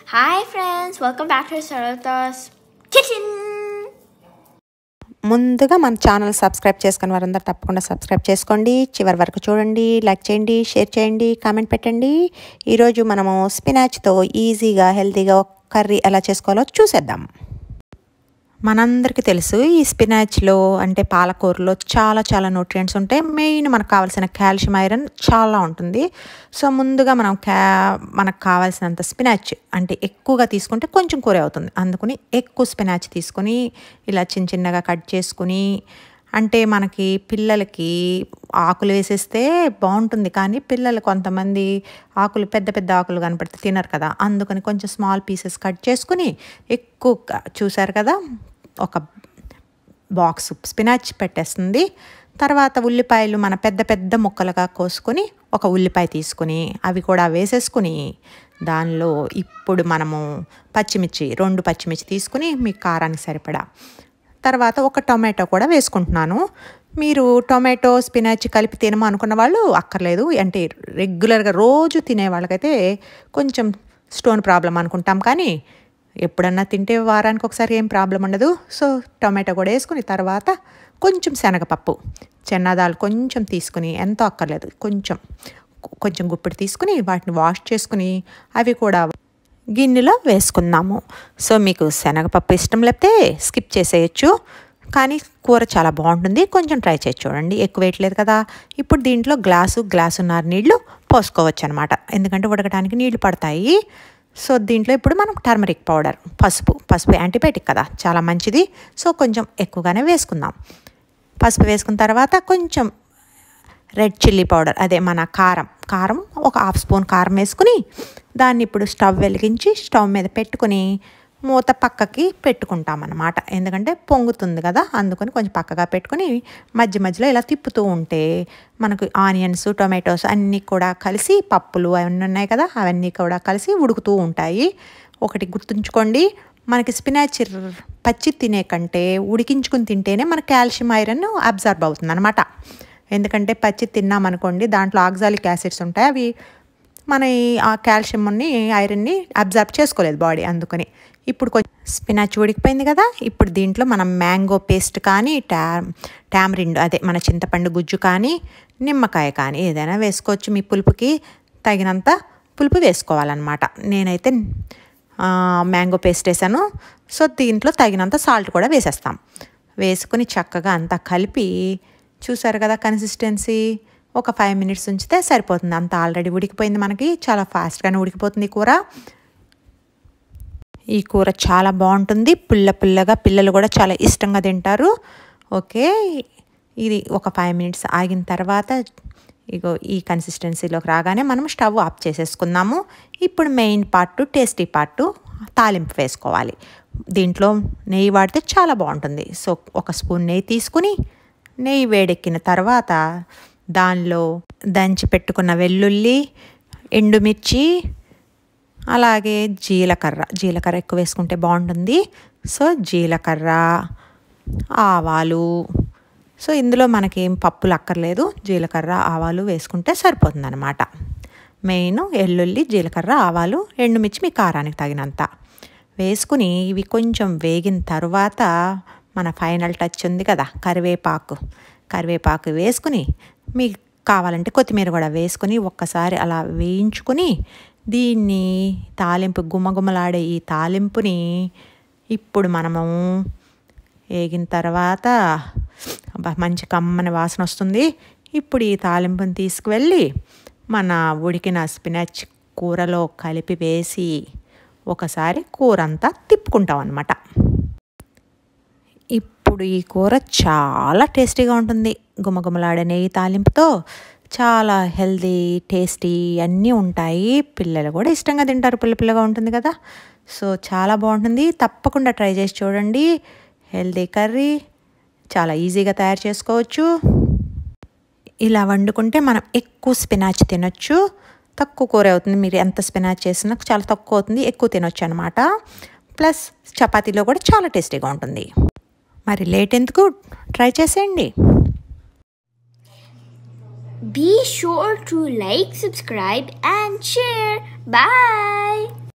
Hi friends, welcome back to Sarata's kitchen. ముందుగా మన channel subscribe చేసుకుని వారందరూ తప్పకుండా సబ్స్క్రైబ్ చేసుకోండి చివరి వరకు చూడండి లైక్ చేయండి షేర్ చేయండి కామెంట్ పెట్టండి ఈరోజు మనము స్పినాచ్తో ఈజీగా హెల్తీగా ఒక కర్రీ ఎలా చేసుకోవాలో చూసేద్దాం మనందరికీ తెలుసు ఈ స్పినాచ్లో అంటే పాలకూరలో చాలా చాలా న్యూట్రియంట్స్ ఉంటాయి మెయిన్ మనకు కావాల్సిన కాల్షియం ఐరన్ చాలా ఉంటుంది సో ముందుగా మనం క్యా మనకు కావాల్సినంత స్పినాచ్ అంటే ఎక్కువగా తీసుకుంటే కొంచెం కూర అవుతుంది అందుకని ఎక్కువ స్పినాచ్ తీసుకొని ఇలా చిన్న చిన్నగా కట్ చేసుకుని అంటే మనకి పిల్లలకి ఆకులు వేసేస్తే బాగుంటుంది కానీ పిల్లలు కొంతమంది ఆకులు పెద్ద పెద్ద ఆకులు కనపడితే తినరు కదా అందుకని కొంచెం స్మాల్ పీసెస్ కట్ చేసుకుని ఎక్కువ చూసారు కదా ఒక బాక్స్ స్పినాచ్ పెట్టేస్తుంది తర్వాత ఉల్లిపాయలు మన పెద్ద పెద్ద ముక్కలుగా కోసుకొని ఒక ఉల్లిపాయ తీసుకుని అవి కూడా వేసేసుకుని దానిలో ఇప్పుడు మనము పచ్చిమిర్చి రెండు పచ్చిమిర్చి తీసుకుని మీ కారానికి సరిపడా తర్వాత ఒక టొమాటో కూడా వేసుకుంటున్నాను మీరు టొమాటో స్పినాచ్ కలిపి తినము అనుకున్న వాళ్ళు అక్కర్లేదు అంటే రెగ్యులర్గా రోజు తినే వాళ్ళకైతే కొంచెం స్టోన్ ప్రాబ్లం అనుకుంటాం కానీ ఎప్పుడన్నా తింటే వారానికి ఒకసారి ఏం ప్రాబ్లం ఉండదు సో టొమాటో కూడా వేసుకుని తర్వాత కొంచెం శనగపప్పు చెన్నదాలు కొంచెం తీసుకుని ఎంతో అక్కర్లేదు కొంచెం కొంచెం గుప్పిడి తీసుకుని వాటిని వాష్ చేసుకుని అవి కూడా గిన్నెలో వేసుకుందాము సో మీకు శనగపప్పు ఇష్టం లేకపోతే స్కిప్ చేసేయచ్చు కానీ కూర చాలా బాగుంటుంది కొంచెం ట్రై చేసి చూడండి ఎక్కువ వేయట్లేదు కదా ఇప్పుడు దీంట్లో గ్లాసు గ్లాసున్నర నీళ్లు పోసుకోవచ్చు అనమాట ఎందుకంటే ఉడకడానికి నీళ్లు పడతాయి సో దీంట్లో ఇప్పుడు మనం టర్మరిక్ పౌడర్ పసుపు పసుపు యాంటీబయాటిక్ కదా చాలా మంచిది సో కొంచెం ఎక్కువగానే వేసుకుందాం పసుపు వేసుకున్న తర్వాత కొంచెం రెడ్ చిల్లీ పౌడర్ అదే మన కారం కారం ఒక హాఫ్ స్పూన్ కారం వేసుకుని దాన్ని ఇప్పుడు స్టవ్ వెలిగించి స్టవ్ మీద పెట్టుకుని మూత పక్కకి పెట్టుకుంటాం అన్నమాట ఎందుకంటే పొంగుతుంది కదా అందుకని కొంచెం పక్కగా పెట్టుకుని మధ్య మధ్యలో ఇలా తిప్పుతూ ఉంటే మనకు ఆనియన్స్ టొమాటోస్ అన్నీ కూడా కలిసి పప్పులు అవన్నీ ఉన్నాయి కదా అవన్నీ కూడా కలిసి ఉడుకుతూ ఉంటాయి ఒకటి గుర్తుంచుకోండి మనకి స్పినాచ్ పచ్చి తినే కంటే ఉడికించుకుని తింటేనే మన కాల్షియం ఐరన్ అబ్జర్బ్ అవుతుంది అనమాట ఎందుకంటే పచ్చి తిన్నామనుకోండి దాంట్లో ఆక్సాలిక్ యాసిడ్స్ ఉంటాయి అవి మన ఆ కాల్షియంని ఐరన్ని అబ్జర్బ్ చేసుకోలేదు బాడీ అందుకని ఇప్పుడు కొంచెం స్పినాచ్ ఉడికిపోయింది కదా ఇప్పుడు దీంట్లో మనం మ్యాంగో పేస్ట్ కానీ టా టామరిండ్ అదే మన చింతపండు గుజ్జు కానీ నిమ్మకాయ కానీ ఏదైనా వేసుకోవచ్చు మీ పులుపుకి తగినంత పులుపు వేసుకోవాలన్నమాట నేనైతే మ్యాంగో పేస్ట్ వేసాను సో దీంట్లో తగినంత సాల్ట్ కూడా వేసేస్తాం వేసుకుని చక్కగా అంతా కలిపి చూసారు కదా కన్సిస్టెన్సీ ఒక ఫైవ్ మినిట్స్ ఉంచితే సరిపోతుంది అంత ఆల్రెడీ ఉడికిపోయింది మనకి చాలా ఫాస్ట్గానే ఉడికిపోతుంది కూర ఈ కూర చాలా బాగుంటుంది పుల్ల పుల్లగా పిల్లలు కూడా చాలా ఇష్టంగా తింటారు ఓకే ఇది ఒక ఫైవ్ మినిట్స్ ఆగిన తర్వాత ఇగో ఈ కన్సిస్టెన్సీలోకి రాగానే మనం స్టవ్ ఆఫ్ చేసేసుకుందాము ఇప్పుడు మెయిన్ పార్ట్ టేస్టీ పార్ట్ తాలింపు వేసుకోవాలి దీంట్లో నెయ్యి వాడితే చాలా బాగుంటుంది సో ఒక స్పూన్ నెయ్యి తీసుకుని నెయ్యి వేడెక్కిన తర్వాత దానిలో దంచి పెట్టుకున్న వెల్లుల్లి ఎండుమిర్చి అలాగే జీలకర్ర జీలకర్ర ఎక్కువ వేసుకుంటే బాగుంటుంది సో జీలకర్ర ఆవాలు సో ఇందులో మనకేం పప్పులు అక్కర్లేదు జీలకర్ర ఆవాలు వేసుకుంటే సరిపోతుంది అనమాట మెయిన్ ఎల్లుల్లి జీలకర్ర ఆవాలు ఎండుమిర్చి మీ కారానికి తగినంత వేసుకుని ఇవి కొంచెం వేగిన తర్వాత మన ఫైనల్ టచ్ ఉంది కదా కరివేపాకు కరివేపాకు వేసుకుని మీకు కావాలంటే కొత్తిమీర కూడా వేసుకుని ఒక్కసారి అలా వేయించుకుని దీన్ని తాలింపు గుమ్మగుమ్మలాడే ఈ తాలింపుని ఇప్పుడు మనము వేగిన తర్వాత మంచి కమ్మని వాసన వస్తుంది ఇప్పుడు ఈ తాలింపుని తీసుకువెళ్ళి మన ఉడికిన స్పినచ్ కూరలో కలిపి వేసి ఒకసారి కూర అంతా తిప్పుకుంటాం అనమాట ఇప్పుడు ఈ కూర చాలా టేస్టీగా ఉంటుంది గుమగుమలాడే నెయ్యి తాలింపుతో చాలా హెల్దీ టేస్టీ అన్నీ ఉంటాయి పిల్లలు కూడా ఇష్టంగా తింటారు పుల్ల పిల్లగా ఉంటుంది కదా సో చాలా బాగుంటుంది తప్పకుండా ట్రై చేసి చూడండి హెల్దీ కర్రీ చాలా ఈజీగా తయారు చేసుకోవచ్చు ఇలా వండుకుంటే మనం ఎక్కువ స్పినాచ్ తినొచ్చు తక్కువ కూర అవుతుంది మీరు ఎంత స్పినాచ్ చేసినా చాలా తక్కువ అవుతుంది ఎక్కువ తినొచ్చు అనమాట ప్లస్ చపాతీలో కూడా చాలా టేస్టీగా ఉంటుంది మరి లేట్ ఎందుకు ట్రై చేసేయండి Be sure to like, subscribe, and share. Bye.